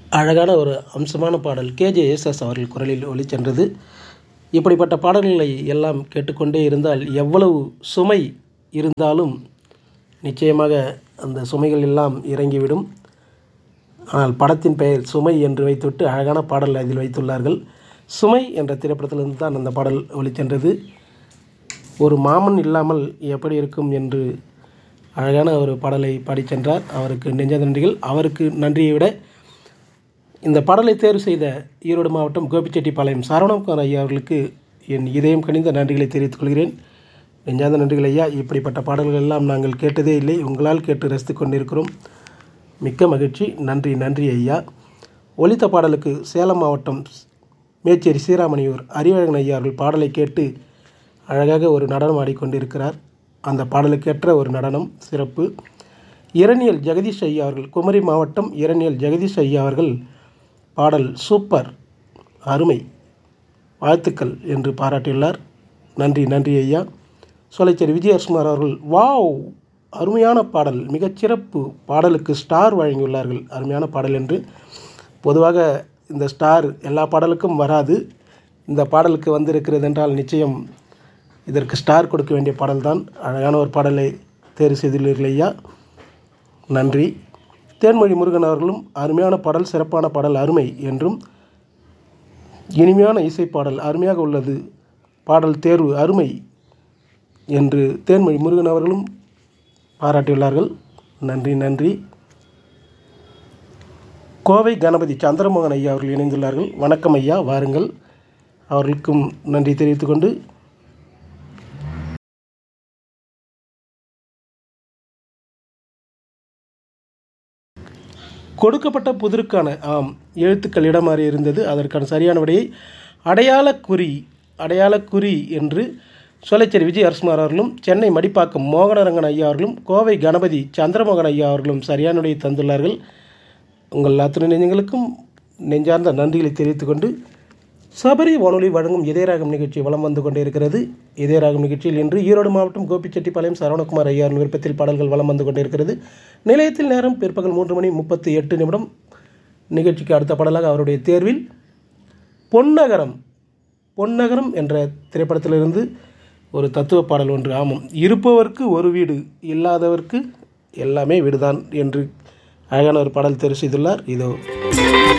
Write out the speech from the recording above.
அழகான ஒரு அம்சமான பாடல் கேஜே யேசுதாஸ் அவர்கள் குரலில் ஒலிச்சென்றது இப்படிப்பட்ட பாடல்களை எல்லாம் கேட்டுக்கொண்டே இருந்தால் எவ்வளவு சுமை இருந்தாலும் நிச்சயமாக அந்த சுமைகள் எல்லாம் இறங்கிவிடும் ஆனால் படத்தின் பெயர் சுமை என்று வைத்துவிட்டு அழகான பாடல் அதில் வைத்துள்ளார்கள் சுமை என்ற திரைப்படத்திலிருந்து தான் அந்த பாடல் ஒலிச்சென்றது ஒரு மாமன் இல்லாமல் எப்படி இருக்கும் என்று அழகான ஒரு பாடலை பாடிச் சென்றார் அவருக்கு நெஞ்ச நன்றிகள் அவருக்கு நன்றியை விட இந்த பாடலை தேர்வு செய்த ஈரோடு மாவட்டம் கோபிச்செட்டிப்பாளையம் சரவணகுமார் ஐயா அவர்களுக்கு என் இதயம் கனிந்த நன்றிகளை தெரிவித்துக் கொள்கிறேன் நெஞ்சார்ந்த நன்றிகள் ஐயா இப்படிப்பட்ட பாடல்கள் எல்லாம் நாங்கள் கேட்டதே இல்லை உங்களால் கேட்டு ரசித்து கொண்டிருக்கிறோம் மிக்க மகிழ்ச்சி நன்றி நன்றி ஐயா ஒலித்த பாடலுக்கு சேலம் மாவட்டம் மேச்சேரி சீராமணியூர் அறிவழகன் ஐயா அவர்கள் பாடலை கேட்டு அழகாக ஒரு நடனம் ஆடிக்கொண்டிருக்கிறார் அந்த பாடலுக்கேற்ற ஒரு நடனம் சிறப்பு இரணியல் ஜெகதீஷ் ஐயா அவர்கள் குமரி மாவட்டம் இரணியல் ஜெகதீஷ் ஐயா அவர்கள் பாடல் சூப்பர் அருமை வாழ்த்துக்கள் என்று பாராட்டியுள்ளார் நன்றி நன்றி ஐயா சோலைச்சேரி விஜயகுமார் அவர்கள் வாவ் அருமையான பாடல் மிகச்சிறப்பு பாடலுக்கு ஸ்டார் வழங்கியுள்ளார்கள் அருமையான பாடல் என்று பொதுவாக இந்த ஸ்டார் எல்லா பாடலுக்கும் வராது இந்த பாடலுக்கு வந்திருக்கிறது என்றால் நிச்சயம் இதற்கு ஸ்டார் கொடுக்க வேண்டிய பாடல்தான் அழகான ஒரு பாடலை தேர்வு செய்துள்ளீர்கள் ஐயா நன்றி தேன்மொழி முருகன் அவர்களும் அருமையான பாடல் சிறப்பான பாடல் அருமை என்றும் இனிமையான இசைப்பாடல் அருமையாக உள்ளது பாடல் தேர்வு அருமை என்று தேன்மொழி முருகன் அவர்களும் பாராட்டியுள்ளார்கள் நன்றி நன்றி கோவை கணபதி சந்திரமோகன் ஐயா அவர்கள் இணைந்துள்ளார்கள் வணக்கம் ஐயா வாருங்கள் அவர்களுக்கும் நன்றி தெரிவித்துக்கொண்டு கொடுக்கப்பட்ட புதிருக்கான ஆம் எழுத்துக்கள் இடம் மாறி இருந்தது அதற்கான சரியான விடையை அடையாளக்குறி அடையாளக்குறி என்று சோலைச்சேரி விஜய் அரசுமார் அவர்களும் சென்னை மடிப்பாக்கம் மோகனரங்கன் ஐயா அவர்களும் கோவை கணபதி சந்திரமோகன் ஐயா அவர்களும் சரியான விடையை தந்துள்ளார்கள் உங்கள் அத்துணை நெஞ்சங்களுக்கும் நெஞ்சார்ந்த நன்றிகளை தெரிவித்துக்கொண்டு சபரி வானொலி வழங்கும் இதயராகம் நிகழ்ச்சி வலம் வந்து கொண்டே இருக்கிறது இதயராகம் நிகழ்ச்சியில் இன்று ஈரோடு மாவட்டம் கோபிச்செட்டிப்பாளையம் சரவணகுமார் ஐயாரின் விருப்பத்தில் பாடல்கள் வலம் வந்து கொண்டே இருக்கிறது நிலையத்தில் நேரம் பிற்பகல் மூன்று மணி முப்பத்தி எட்டு நிமிடம் நிகழ்ச்சிக்கு அடுத்த பாடலாக அவருடைய தேர்வில் பொன்னகரம் பொன்னகரம் என்ற திரைப்படத்திலிருந்து ஒரு தத்துவ பாடல் ஒன்று ஆமாம் இருப்பவர்க்கு ஒரு வீடு இல்லாதவர்க்கு எல்லாமே வீடுதான் என்று அழகான ஒரு பாடல் தேர்வு செய்துள்ளார் இதோ